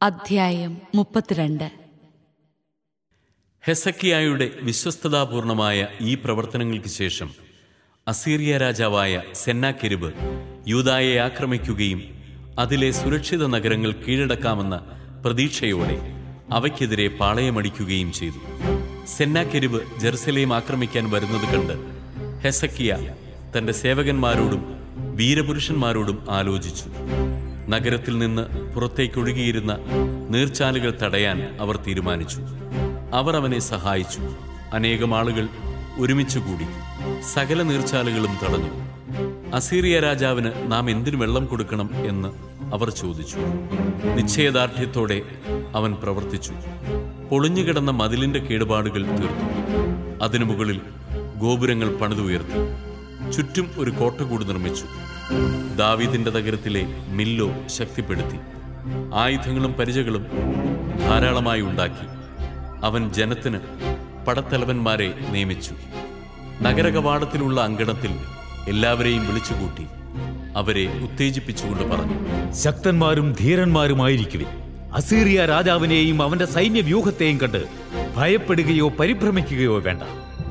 അധ്യായം മുപ്പത്തിരണ്ട് ഹെസക്കിയായുടെ വിശ്വസ്തതാപൂർണമായ ഈ പ്രവർത്തനങ്ങൾക്ക് ശേഷം അസീറിയ രാജാവായ സെന്നാക്കെരിബ് യൂതായെ ആക്രമിക്കുകയും അതിലെ സുരക്ഷിത നഗരങ്ങൾ കീഴടക്കാമെന്ന പ്രതീക്ഷയോടെ അവയ്ക്കെതിരെ പാളയമടിക്കുകയും ചെയ്തു സെന്നാക്കെരിബ് ജെറുസലേം ആക്രമിക്കാൻ വരുന്നത് കണ്ട് ഹെസക്കിയ തന്റെ സേവകന്മാരോടും വീരപുരുഷന്മാരോടും ആലോചിച്ചു നഗരത്തിൽ നിന്ന് പുറത്തേക്കൊഴുകിയിരുന്ന നീർച്ചാലുകൾ തടയാൻ അവർ തീരുമാനിച്ചു അവർ അവനെ സഹായിച്ചു അനേകം ആളുകൾ ഒരുമിച്ചുകൂടി സകല നീർച്ചാലുകളും തടഞ്ഞു അസീറിയ രാജാവിന് നാം എന്തിനു വെള്ളം കൊടുക്കണം എന്ന് അവർ ചോദിച്ചു നിശ്ചയദാർഢ്യത്തോടെ അവൻ പ്രവർത്തിച്ചു പൊളിഞ്ഞുകിടന്ന മതിലിന്റെ കേടുപാടുകൾ തീർത്തു അതിനു മുകളിൽ ഗോപുരങ്ങൾ പണിതുയർത്തി ചുറ്റും ഒരു കോട്ടകൂട് നിർമ്മിച്ചു ദാവീദിന്റെ നഗരത്തിലെ മില്ലോ ശക്തിപ്പെടുത്തി ആയുധങ്ങളും പരിചകളും ധാരാളമായി ഉണ്ടാക്കി അവൻ ജനത്തിന് പടത്തലവന്മാരെ നിയമിച്ചു നഗരകവാടത്തിലുള്ള അങ്കണത്തിൽ എല്ലാവരെയും വിളിച്ചുകൂട്ടി അവരെ ഉത്തേജിപ്പിച്ചുകൊണ്ട് പറഞ്ഞു ശക്തന്മാരും ധീരന്മാരുമായിരിക്കുവിൻ അസീറിയ രാജാവിനെയും അവന്റെ സൈന്യവ്യൂഹത്തെയും കണ്ട് ഭയപ്പെടുകയോ പരിഭ്രമിക്കുകയോ വേണ്ട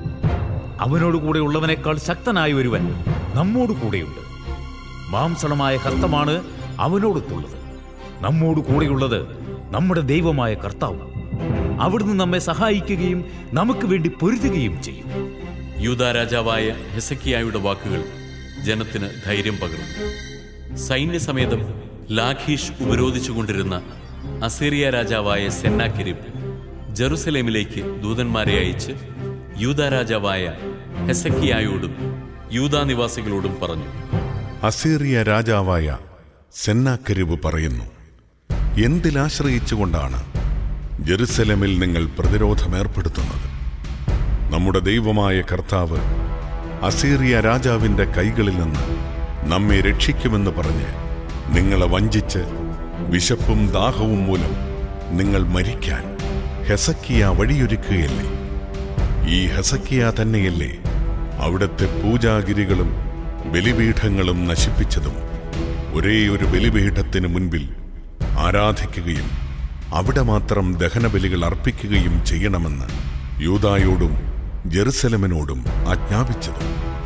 അവനോട് കൂടെ ഉള്ളവനേക്കാൾ ശക്തനായ ഒരുവൻ നമ്മോട് കൂടെയുണ്ട് മാംസളമായ ഹസ്തമാണ് അവനോടൊത്തുള്ളത് നമ്മോട് കൂടെയുള്ളത് നമ്മുടെ ദൈവമായ കർത്താവ് അവിടുന്ന് നമ്മെ സഹായിക്കുകയും നമുക്ക് വേണ്ടി പൊരുതുകയും ചെയ്യും യൂദാ രാജാവായ ഹെസക്കിയായുടെ വാക്കുകൾ ജനത്തിന് ധൈര്യം പകർന്നു സൈന്യസമേതം ലാഖീഷ് ഉപരോധിച്ചുകൊണ്ടിരുന്ന അസീറിയ രാജാവായ സെന്നാക്കിരിബ് ജെറുസലേമിലേക്ക് ദൂതന്മാരെ അയച്ച് യൂദാ രാജാവായ ഹെസക്കിയായോടും യൂദാ നിവാസികളോടും പറഞ്ഞു അസീറിയ രാജാവായ സെന്നാക്കരിബ് പറയുന്നു എന്തിലാശ്രയിച്ചുകൊണ്ടാണ് ജെറുസലമിൽ നിങ്ങൾ പ്രതിരോധമേർപ്പെടുത്തുന്നത് നമ്മുടെ ദൈവമായ കർത്താവ് അസീറിയ രാജാവിന്റെ കൈകളിൽ നിന്ന് നമ്മെ രക്ഷിക്കുമെന്ന് പറഞ്ഞ് നിങ്ങളെ വഞ്ചിച്ച് വിശപ്പും ദാഹവും മൂലം നിങ്ങൾ മരിക്കാൻ ഹെസക്കിയ വഴിയൊരുക്കുകയല്ലേ ഈ ഹെസക്കിയ തന്നെയല്ലേ അവിടുത്തെ പൂജാഗിരികളും ബലിപീഠങ്ങളും നശിപ്പിച്ചതും ഒരേ ഒരു ബലിപീഠത്തിന് മുൻപിൽ ആരാധിക്കുകയും അവിടെ മാത്രം ദഹനബലികൾ അർപ്പിക്കുകയും ചെയ്യണമെന്ന് യൂതായോടും ജെറുസലമിനോടും ആജ്ഞാപിച്ചതും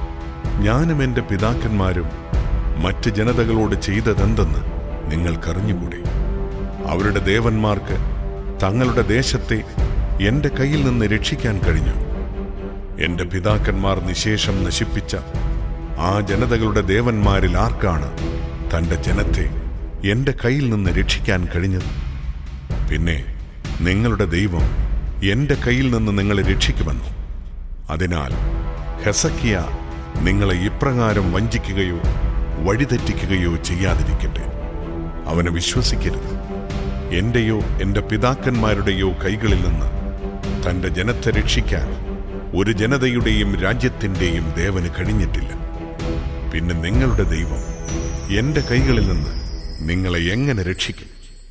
ഞാനും എൻ്റെ പിതാക്കന്മാരും മറ്റ് ജനതകളോട് ചെയ്തതെന്തെന്ന് നിങ്ങൾക്കറിഞ്ഞുകൂടെ അവരുടെ ദേവന്മാർക്ക് തങ്ങളുടെ ദേശത്തെ എൻ്റെ കയ്യിൽ നിന്ന് രക്ഷിക്കാൻ കഴിഞ്ഞു എന്റെ പിതാക്കന്മാർ നിശേഷം നശിപ്പിച്ച ആ ജനതകളുടെ ദേവന്മാരിൽ ആർക്കാണ് തന്റെ ജനത്തെ എന്റെ കയ്യിൽ നിന്ന് രക്ഷിക്കാൻ കഴിഞ്ഞത് പിന്നെ നിങ്ങളുടെ ദൈവം എന്റെ കയ്യിൽ നിന്ന് നിങ്ങളെ രക്ഷിക്കുമെന്നു അതിനാൽ ഹെസക്കിയ നിങ്ങളെ ഇപ്രകാരം വഞ്ചിക്കുകയോ വഴിതെറ്റിക്കുകയോ ചെയ്യാതിരിക്കട്ടെ അവനെ വിശ്വസിക്കരുത് എന്റെയോ എന്റെ പിതാക്കന്മാരുടെയോ കൈകളിൽ നിന്ന് തന്റെ ജനത്തെ രക്ഷിക്കാൻ ഒരു ജനതയുടെയും രാജ്യത്തിന്റെയും ദേവന് കഴിഞ്ഞിട്ടില്ല പിന്നെ നിങ്ങളുടെ ദൈവം എന്റെ കൈകളിൽ നിന്ന് നിങ്ങളെ എങ്ങനെ രക്ഷിക്കും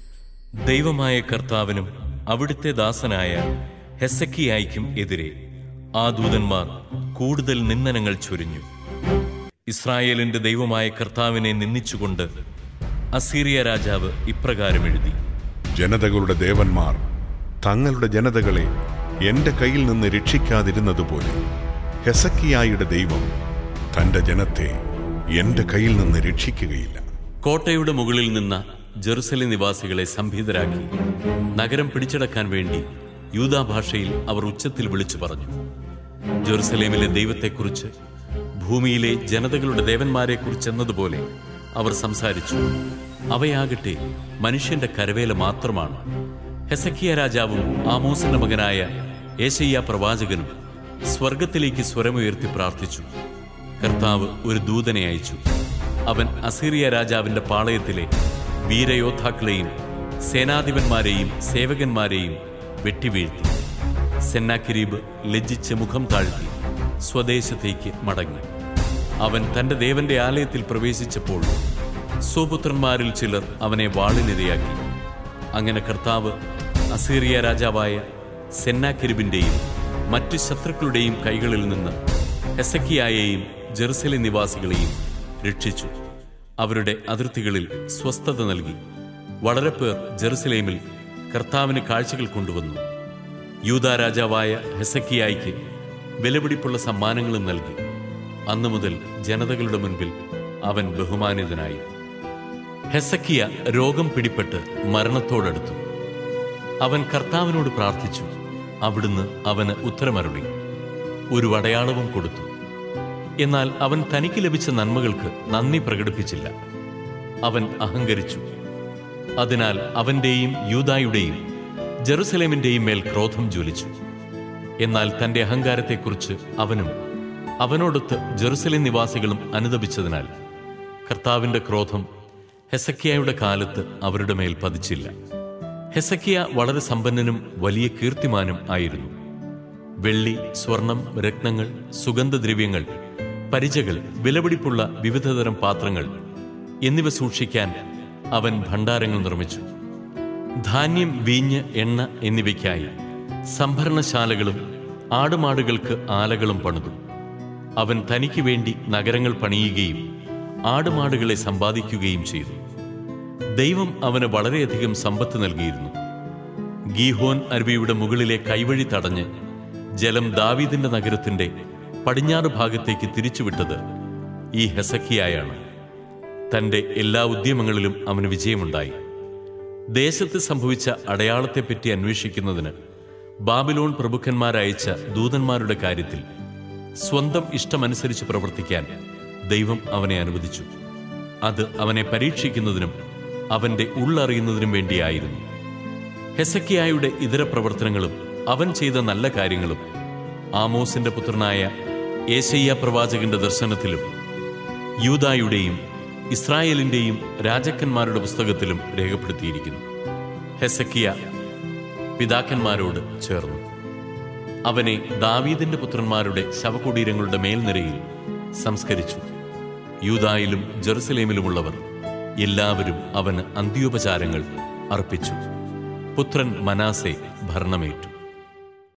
ദൈവമായ കർത്താവിനും അവിടുത്തെ ദാസനായ ഹെസക്കിയായിക്കും എതിരെ ആ ദൂതന്മാർ കൂടുതൽ നിന്ദനങ്ങൾ ചൊരിഞ്ഞു ഇസ്രായേലിന്റെ ദൈവമായ കർത്താവിനെ നിന്ദിച്ചുകൊണ്ട് അസീറിയ രാജാവ് ഇപ്രകാരം എഴുതി ജനതകളുടെ ദേവന്മാർ തങ്ങളുടെ ജനതകളെ എന്റെ കയ്യിൽ നിന്ന് രക്ഷിക്കാതിരുന്നതുപോലെ ഹെസക്കിയായുടെ ദൈവം തന്റെ ജനത്തെ എന്റെ കയ്യിൽ നിന്ന് രക്ഷിക്കുകയില്ല കോട്ടയുടെ മുകളിൽ നിന്ന ജെറുസലേം നിവാസികളെ സംഭീതരാക്കി നഗരം പിടിച്ചടക്കാൻ വേണ്ടി യൂദാ ഭാഷയിൽ അവർ ഉച്ചത്തിൽ വിളിച്ചു പറഞ്ഞു ജെറുസലേമിലെ ദൈവത്തെക്കുറിച്ച് ഭൂമിയിലെ ജനതകളുടെ ദേവന്മാരെക്കുറിച്ച് എന്നതുപോലെ അവർ സംസാരിച്ചു അവയാകട്ടെ മനുഷ്യന്റെ കരവേല മാത്രമാണ് ഹെസക്കിയ രാജാവും ആമോസിന്റെ മകനായ ഏശയ്യ പ്രവാചകനും സ്വർഗത്തിലേക്ക് സ്വരമുയർത്തി പ്രാർത്ഥിച്ചു കർത്താവ് ഒരു ദൂതനെ അയച്ചു അവൻ അസീറിയ രാജാവിന്റെ പാളയത്തിലെ വീരയോദ്ധാക്കളെയും സേനാധിപന്മാരെയും സേവകന്മാരെയും വെട്ടിവീഴ്ത്തി സെന്നാക്കിരീബ് ലജ്ജിച്ച് മുഖം താഴ്ത്തി സ്വദേശത്തേക്ക് മടങ്ങി അവൻ തന്റെ ദേവന്റെ ആലയത്തിൽ പ്രവേശിച്ചപ്പോൾ സ്വപുത്രന്മാരിൽ ചിലർ അവനെ വാളിനിരയാക്കി അങ്ങനെ കർത്താവ് അസീറിയ രാജാവായ സെന്നാക്കിരിബിന്റെയും മറ്റു ശത്രുക്കളുടെയും കൈകളിൽ നിന്ന് ഹെസക്കിയായെയും ജെറുസലേം നിവാസികളെയും രക്ഷിച്ചു അവരുടെ അതിർത്തികളിൽ സ്വസ്ഥത നൽകി വളരെ പേർ ജെറുസലേമിൽ കർത്താവിന് കാഴ്ചകൾ കൊണ്ടുവന്നു യൂദാ രാജാവായ ഹെസക്കിയായിക്ക് വിലപിടിപ്പുള്ള സമ്മാനങ്ങളും നൽകി അന്നു മുതൽ ജനതകളുടെ മുൻപിൽ അവൻ ബഹുമാനിതനായി ഹെസക്കിയ രോഗം പിടിപെട്ട് മരണത്തോടടുത്തു അവൻ കർത്താവിനോട് പ്രാർത്ഥിച്ചു അവിടുന്ന് അവന് ഉത്തരമരുളി ഒരു അടയാളവും കൊടുത്തു എന്നാൽ അവൻ തനിക്ക് ലഭിച്ച നന്മകൾക്ക് നന്ദി പ്രകടിപ്പിച്ചില്ല അവൻ അഹങ്കരിച്ചു അതിനാൽ അവന്റെയും യൂദായുടെയും ജെറുസലേമിന്റെയും മേൽ ക്രോധം ജ്വലിച്ചു എന്നാൽ തന്റെ അഹങ്കാരത്തെക്കുറിച്ച് അവനും അവനോടൊത്ത് ജെറുസലേം നിവാസികളും അനുദപിച്ചതിനാൽ കർത്താവിന്റെ ക്രോധം ഹെസക്കിയായുടെ കാലത്ത് അവരുടെ മേൽ പതിച്ചില്ല ഹെസക്കിയ വളരെ സമ്പന്നനും വലിയ കീർത്തിമാനും ആയിരുന്നു വെള്ളി സ്വർണം രത്നങ്ങൾ സുഗന്ധദ്രവ്യങ്ങൾ പരിചകൾ വിലപിടിപ്പുള്ള വിവിധതരം പാത്രങ്ങൾ എന്നിവ സൂക്ഷിക്കാൻ അവൻ ഭണ്ഡാരങ്ങൾ നിർമ്മിച്ചു ധാന്യം വീഞ്ഞ് എണ്ണ എന്നിവയ്ക്കായി സംഭരണശാലകളും ആടുമാടുകൾക്ക് ആലകളും പണിതു അവൻ തനിക്ക് വേണ്ടി നഗരങ്ങൾ പണിയുകയും ആടുമാടുകളെ സമ്പാദിക്കുകയും ചെയ്തു ദൈവം അവന് വളരെയധികം സമ്പത്ത് നൽകിയിരുന്നു ഗീഹോൻ അരുവിയുടെ മുകളിലെ കൈവഴി തടഞ്ഞ് ജലം ദാവീദിന്റെ നഗരത്തിന്റെ പടിഞ്ഞാറ് ഭാഗത്തേക്ക് തിരിച്ചുവിട്ടത് ഈ ഹെസക്കിയായാണ് തന്റെ എല്ലാ ഉദ്യമങ്ങളിലും അവന് വിജയമുണ്ടായി ദേശത്ത് സംഭവിച്ച അടയാളത്തെപ്പറ്റി അന്വേഷിക്കുന്നതിന് ബാബിലോൺ പ്രഭുക്കന്മാരയച്ച ദൂതന്മാരുടെ കാര്യത്തിൽ സ്വന്തം ഇഷ്ടമനുസരിച്ച് പ്രവർത്തിക്കാൻ ദൈവം അവനെ അനുവദിച്ചു അത് അവനെ പരീക്ഷിക്കുന്നതിനും അവന്റെ ഉള്ളറിയുന്നതിനും വേണ്ടിയായിരുന്നു ഹെസക്കിയായുടെ ഇതര പ്രവർത്തനങ്ങളും അവൻ ചെയ്ത നല്ല കാര്യങ്ങളും ആമോസിന്റെ പുത്രനായ ഏശയ്യ പ്രവാചകന്റെ ദർശനത്തിലും യൂദായുടെയും ഇസ്രായേലിന്റെയും രാജാക്കന്മാരുടെ പുസ്തകത്തിലും രേഖപ്പെടുത്തിയിരിക്കുന്നു ഹെസക്കിയ പിതാക്കന്മാരോട് ചേർന്നു അവനെ ദാവീദിന്റെ പുത്രന്മാരുടെ ശവകുടീരങ്ങളുടെ മേൽനിരയിൽ സംസ്കരിച്ചു യൂദായിലും ജെറുസലേമിലുമുള്ളവർ എല്ലാവരും അവന് അന്ത്യോപചാരങ്ങൾ അർപ്പിച്ചു പുത്രൻ മനാസെ ഭരണമേറ്റു